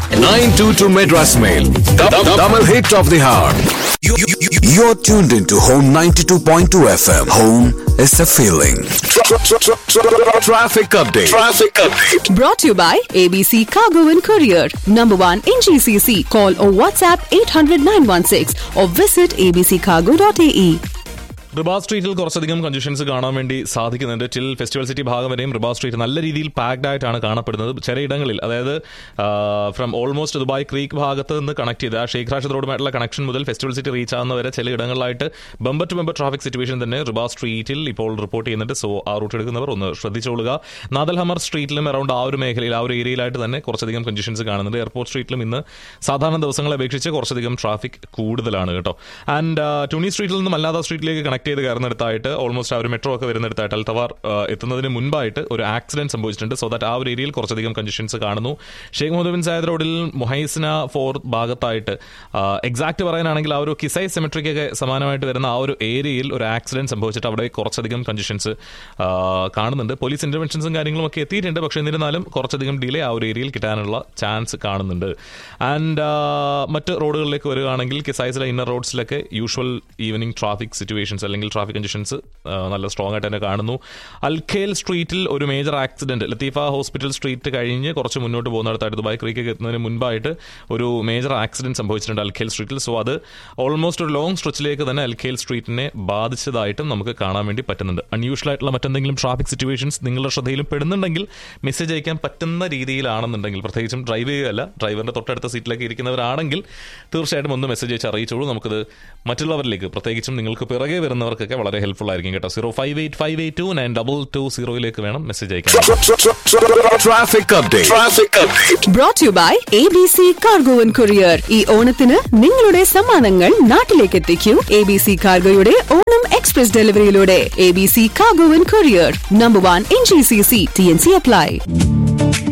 922 Madras Mail. Double hit of the hour. You're tuned into Home 92.2 FM. Home is a feeling. Traffic update. Traffic update. Brought to you by ABC Cargo and Courier. Number one in GCC. Call or WhatsApp 800 916 or visit abccargo.ae. റിബാ സ്ട്രീറ്റിൽ കുറച്ചധികം congestions കാണാൻ വേണ്ടി സാധിക്കുന്നുണ്ട് till festival city ഭാഗം വരെയും റിബാ street നല്ല രീതിയിൽ packed ആയിട്ടാണ് കാണപ്പെടുന്നത് ചിലയിടങ്ങളിൽ അതായത് ഫ്രം ഓൾമോസ്റ്റ് ദുബായ് ക്രീക്ക് ഭാഗത്ത് നിന്ന് കണക്ട് ചെയ്ത് ആ ഷെയ്ഖ് റാഷിദ് റോഡുമായിട്ടുള്ള കണക്ഷൻ മുതൽ ഫെസ്റ്റിവൽ സിറ്റി റീച്ച് ആവുന്ന വരെ ചില ഇടങ്ങളിലായിട്ട് bumper to bumper traffic situation തന്നെ റിബാ സ്ട്രീറ്റിൽ ഇപ്പോൾ റിപ്പോർട്ട് ചെയ്യുന്നുണ്ട് സോ ആ റൂട്ട് എടുക്കുന്നവർ ഒന്ന് ശ്രദ്ധിച്ചോളുക നാദൽ ഹമർ സ്ട്രീറ്റിലും അറൌണ്ട് ആ ഒരു മേഖലയിൽ ആ ഒരു ഏരിയയിലായിട്ട് തന്നെ കുറച്ചധികം കൺജഷൻസ് കാണുന്നുണ്ട് എയർപോർട്ട് സ്ട്രീറ്റിലും ഇന്ന് സാധാരണ ദിവസങ്ങളെ അപേക്ഷിച്ച് കുറച്ചധികം ട്രാഫിക് കൂടുതലാണ് കേട്ടോ ആൻഡ് ടുണി സ്ട്രീറ്റിൽ നിന്നും അല്ലാത്ത സ്ട്രീറ്റിലേക്ക് കണക്ട് ചെയ്ത് കയറുന്നിടത്തായിട്ട് ഓൾമോസ്റ്റ് ആ ഒരു മെട്രോ ഒക്കെ വരുന്നിടത്തായിട്ട് അൽത്തവാർ ആ, എത്തുന്നതിന് മുൻപായിട്ട് ഒരു ആക്സിഡന്റ് സംഭവിച്ചിട്ടുണ്ട് സോ ദാറ്റ് ആ ഒരു ഏരിയയിൽ കുറച്ചധികം കൺജഷൻസ് കാണുന്നു ഷെയ്ഖ് മുഹമ്മദ് ബിൻ സായദ് റോഡിൽ മുഹൈസിന ഫോർ ഭാഗത്തായിട്ട് എക്സാക്ട് പറയാനാണെങ്കിൽ ആ ഒരു കിസൈ സെമെട്രിക്കൊക്കെ സമാനമായിട്ട് വരുന്ന ആ ഒരു ഏരിയയിൽ ഒരു ആക്സിഡന്റ് സംഭവിച്ചിട്ട് അവിടെ കുറച്ചധികം കൺജഷൻസ് കാണുന്നുണ്ട് പോലീസ് ഇന്റർവെൻഷൻസും കാര്യങ്ങളും ഒക്കെ എത്തിയിട്ടുണ്ട് പക്ഷേ എന്നിരുന്നാലും കുറച്ചധികം ഡിലേ ആ ഒരു ഏരിയയിൽ കിട്ടാനുള്ള ചാൻസ് കാണുന്നുണ്ട് ആൻഡ് മറ്റ് റോഡുകളിലേക്ക് വരികയാണെങ്കിൽ കിസൈസിലെ ഇന്നർ റോഡ്സിലൊക്കെ യൂഷ്വൽ ഈവനിങ് ട്രാഫിക് സിറ്റുവേഷൻസ് അല്ലെങ്കിൽ ട്രാഫിക് കണ്ടീഷൻസ് നല്ല സ്ട്രോങ് ആയിട്ട് തന്നെ കാണുന്നു അൽഖേൽ സ്ട്രീറ്റിൽ ഒരു major accident Latifa Hospital Street കഴിഞ്ഞ് കുറച്ച് മുന്നോട്ട് പോകുന്നിടത്തായിട്ട് ദുബായ് ക്രീക്ക് എത്തുന്നതിന് മുൻപായിട്ട് ഒരു മേജർ ആക്സിഡന്റ് സംഭവിച്ചിട്ടുണ്ട് അൽഖേൽ സ്ട്രീറ്റിൽ സോ അത് ഓൾമോസ്റ്റ് ഒരു ലോങ് സ്ട്രെച്ചിലേക്ക് തന്നെ അൽഖേൽ സ്ട്രീറ്റിനെ ബാധിച്ചതായിട്ടും നമുക്ക് കാണാൻ വേണ്ടി പറ്റുന്നുണ്ട് അൺയൂഷ്വൽ ആയിട്ടുള്ള മറ്റെന്തെങ്കിലും ട്രാഫിക് സിറ്റുവേഷൻസ് നിങ്ങളുടെ ശ്രദ്ധയിലും പെടുന്നുണ്ടെങ്കിൽ മെസ്സേജ് അയക്കാൻ പറ്റുന്ന രീതിയിലാണെന്നുണ്ടെങ്കിൽ പ്രത്യേകിച്ചും ഡ്രൈവ് ചെയ്യുകയല്ല ഡ്രൈവറിന്റെ തൊട്ടടുത്ത സീറ്റിലേക്ക് ഇരിക്കുന്നവരാണെങ്കിൽ തീർച്ചയായിട്ടും ഒന്ന് മെസ്സേജ് അയച്ച് അറിയിച്ചോളൂ നമുക്കത് മറ്റുള്ളവരിലേക്ക് പ്രത്യേകിച്ചും നിങ്ങൾക്ക് പിറകെ വരുന്നവർക്കൊക്കെ വളരെ ഹെൽപ്ഫുൾ ആയിരിക്കും കേട്ടോ zero five eight five eight two nine double two സീറോയിലേക്ക് വേണം മെസ്സേജ് അയക്കാൻ Traffic update. Traffic update. Brought to you by ABC Cargo and Courier. ഈ ഓണത്തിന് നിങ്ങളുടെ സമ്മാനങ്ങൾ നാട്ടിലേക്ക് എത്തിക്കൂ എ ബി സി കാർഗോയുടെ ഓണം എക്സ്പ്രസ് ഡെലിവറിയിലൂടെ A B C cargo and courier number one in G C C T and C apply